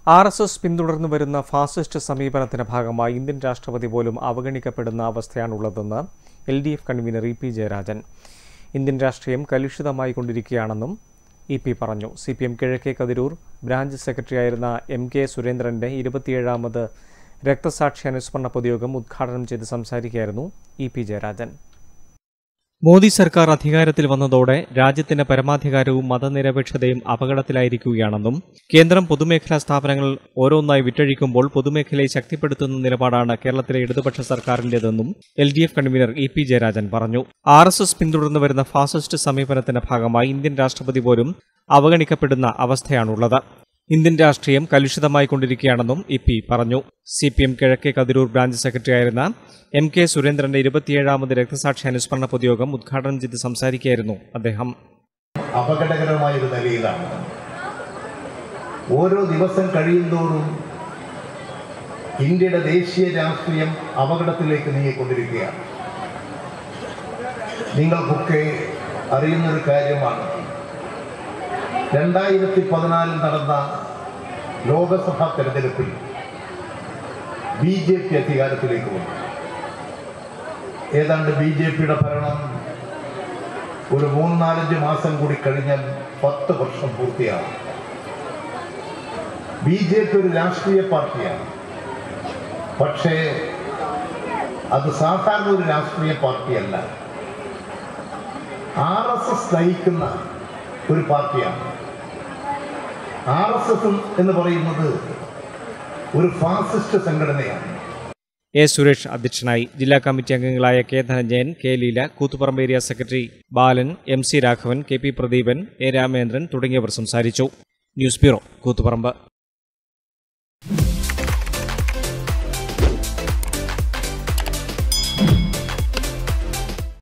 R S S പിന്തുടർന്നു വരുന്ന fascist സമീപനത്തിന്റെ ഭാഗമായി ഇന്ത്യൻ രാഷ്ട്രപതി പോലും അവഗണിക്കപ്പെടുന്ന അവസ്ഥയാണുള്ളതെന്ന് L D F convener E P Jayarajan Indian രാഷ്ട്രീയം കലുഷിതമായി കൊണ്ടിരിക്കുകയാണെന്നും ഇ പി പറഞ്ഞു സി പി എം കിഴക്കേ കതിരൂർ ബ്രാഞ്ച് സെക്രട്ടറിയായിരുന്ന എം കെ സുരേന്ദ്രന്റെ ഇരുപത്തിയേഴാമത് രക്തസാക്ഷി അനുസ്മരണ പൊതുയോഗം ഉദ്ഘാടനം ചെയ്ത് സംസാരിക്കുകയായിരുന്നു ഇ പി ജയരാജൻ മോദി സർക്കാർ അധികാരത്തിൽ വന്നതോടെ രാജ്യത്തിന്റെ പരമാധികാരവും മതനിരപേക്ഷതയും അപകടത്തിലായിരിക്കുകയാണെന്നും കേന്ദ്രം പൊതുമേഖലാ സ്ഥാപനങ്ങൾ ഓരോന്നായി വിറ്റഴിക്കുമ്പോൾ പൊതുമേഖലയെ ശക്തിപ്പെടുത്തുന്ന നിലപാടാണ് കേരളത്തിലെ ഇടതുപക്ഷ സർക്കാരിന്റേതെന്നും L D F convener E P Jayarajan പറഞ്ഞു ആർ എസ് എസ് പിന്തുടർന്നു വരുന്ന ഫാസിസ്റ്റ് സമീപനത്തിന്റെ ഭാഗമായി ഇന്ത്യൻ രാഷ്ട്രപതി പോലും അവഗണിക്കപ്പെടുന്ന അവസ്ഥയാണുള്ളത് ഇന്ത്യൻ രാഷ്ട്രീയം കലുഷിതമായി കൊണ്ടിരിക്കുകയാണെന്നും ഇ പി പറഞ്ഞു സി പി എം കിഴക്കേ കതിരൂർ ബ്രാഞ്ച് സെക്രട്ടറിയായിരുന്ന എം കെ സുരേന്ദ്രന്റെ ഇരുപത്തിയേഴാമത് രക്തസാക്ഷി അനുസ്മരണ പൊതുയോഗം ഉദ്ഘാടനം ചെയ്ത് സംസാരിക്കുകയായിരുന്നു അദ്ദേഹം അപകടകരമായ ഒരു നിലയിലാണ് ഓരോ ദിവസം കഴിയുന്തോറും ഇന്ത്യയുടെ ദേശീയ രാഷ്ട്രീയം അപകടത്തിലേക്ക് നീങ്ങിക്കൊണ്ടിരിക്കുകയാണ് നിങ്ങൾക്കൊക്കെ അറിയുന്നൊരു കാര്യമാണ് രണ്ടായിരത്തി പതിനാലിൽ നടന്ന ലോകസഭാ തെരഞ്ഞെടുപ്പിൽ ബി ജെ പി അധികാരത്തിലേക്ക് വന്നു ഏതാണ്ട് ബി ജെ പിയുടെ ഭരണം ഒരു മൂന്ന് നാലഞ്ച് മാസം കൂടി കഴിഞ്ഞാൽ പത്ത് വർഷം പൂർത്തിയാകും ബി ജെ പി ഒരു രാഷ്ട്രീയ പാർട്ടിയാണ് പക്ഷേ അത് സാധാരണ ഒരു രാഷ്ട്രീയ പാർട്ടിയല്ല ആർ എസ് എസ് നയിക്കുന്ന ഒരു പാർട്ടിയാണ് ആർ എസ് എസ് എന്ന് പറയുന്നത് ഒരു ഫാസിസ്റ്റ് സംഘടനയാണ് എ സുരേഷ് അധ്യക്ഷനായി ജില്ലാ കമ്മിറ്റി അംഗങ്ങളായ K Dhananjayan K Leela Koothuparamba area secretary Balan M C Raghavan K P Pradeepan A Ramendran തുടങ്ങിയവർ സംസാരിച്ചു ന്യൂസ് ബ്യൂറോ കൂത്തുപറമ്പ്